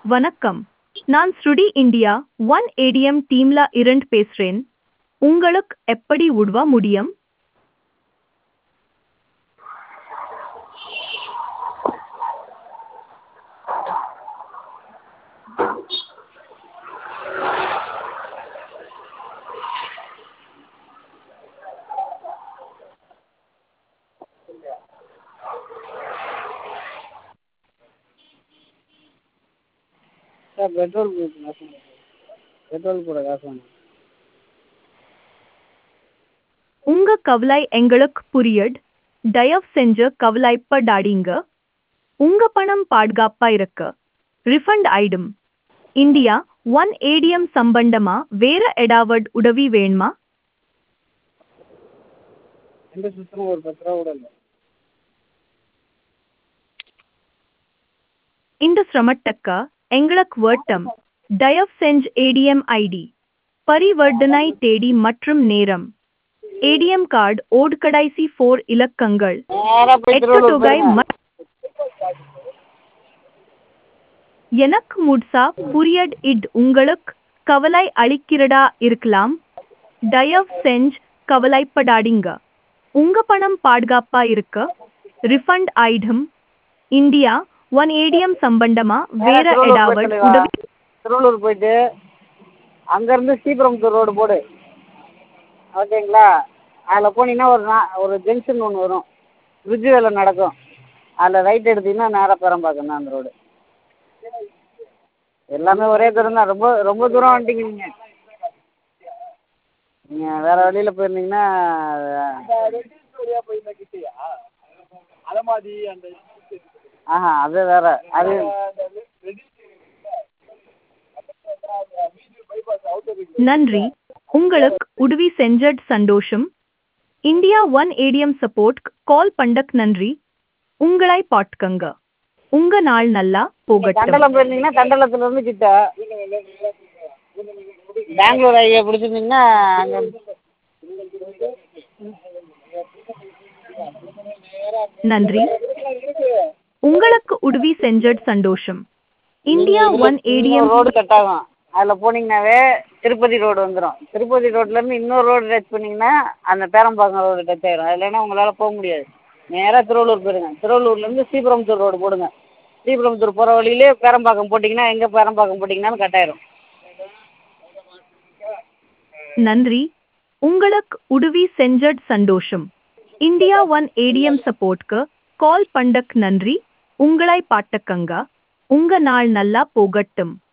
வணக்கம் நான் ஸ்ருடி இந்தியா ஒன் ஏடிஎம் டீம்ல இருந்து பேசுறேன் உங்களுக்கு எப்படி உதவ முடியும் சார் பெட்ரோல் போட்டு காசு வேணும் பெட்ரோல் போட காசு வேணும் உங்க கவலை எங்களுக்கு புரியுது தயவு செஞ்சு கவலைப்படாதீங்க உங்க பணம் பாதுகாப்பா இருக்கு ரிஃபண்ட் ஆயிடும் இந்தியா ஒன் ஏடிஎம் சம்பந்தமா வேற ஏதாவது உதவி வேணுமா எந்த சுத்தமும் ஒரு பத்து ரூபா கூட இல்லை இந்த சிரமத்துக்கு எங்களுக்கு வட்டம் தயவு செஞ்சு ஏடிஎம் ஐடி பரிவர்த்தனை தேதி மற்றும் நேரம் ஏடிஎம் கார்டு ஓட் கடைசி ஃபோர் இலக்கங்கள் நேராக போய் எட்டு திருவள்ளூர் தொகை போயிருங்க ம- எனக்கு முழுசா புரியட் இட் உங்களுக்கு கவலை அளிக்கிறதா இருக்கலாம் தயவு செஞ்சு கவலைப்படாதீங்க உங்க பணம் பாதுகாப்பா இருக்க ரிஃபண்ட் ஆயிடும் இந்தியா ஒன் ஏடிஎம் சம்பந்தமா வேற திருவள்ளூர் ஏதாவது போய் தலைவா. உதவி திருவள்ளூர் போயிட்டு அங்கேருந்து ஸ்ரீபெரும்புத்தூர் ரோடு போடு ஓகேங்களா அதில் போனீங்கன்னா ஒரு நா ஒரு ஜங்ஷன் ஒன்று வரும் பிரிட்ஜு வேலை நடக்கும் அதில் ரைட் எடுத்தீங்கன்னா நேராக பெரம்பாக்கம் தான் அந்த ரோடு எல்லாமே ஒரே தூரம் தான் ரொம்ப ரொம்ப தூரம் வந்துட்டீங்க நீங்கள் நீங்கள் வேறு வழியில் போயிருந்தீங்கன்னா ஆஹா அது வேற அது நன்றி உங்களுக்கு உதவி செஞ்சட் சந்தோஷம் India one ATM support call பண்டக் நன்றி உங்களை பாட்டுக்கங்க உங்க நாள் நல்லா போகட்டும் தண்டலம் போயிருந்தீங்கன்னா தண்டலத்துல இருந்து கிட்ட பெங்களூர் ஐயா பிடிச்சிருந்தீங்கன்னா அங்கே நன்றி உங்களுக்கு உதவி செஞ்சட் சந்தோஷம் India one ATM road cut ஆகும் அதில் போனீங்கன்னாவே திருப்பதி ரோடு வந்துடும் திருப்பதி ரோட்லேருந்து இன்னொரு ரோடு டச் பண்ணிங்கன்னா அந்த பேரம்பாக்கம் ரோடு டச் ஆயிடும் இல்லைன்னா உங்களால் போக முடியாது நேராக திருவள்ளூர் போயிருங்க திருவள்ளூர்லேருந்து ஸ்ரீபெரும்புத்தூர் ரோடு போடுங்க ஸ்ரீபெரும்புத்தூர் போகிற வழியிலே பேரம்பாக்கம் போட்டிங்கன்னா எங்கே பேரம்பாக்கம் போட்டிங்கனாலும் கட் ஆயிடும் நன்றி உங்களுக்கு உதவி செஞ்சட் சந்தோஷம் இந்தியா ஒன் ஏடிஎம் சப்போர்ட்க்கு கால் பண்டக் நன்றி உங்களை பாட்டுக்கங்க உங்க நாள் நல்லா போகட்டும்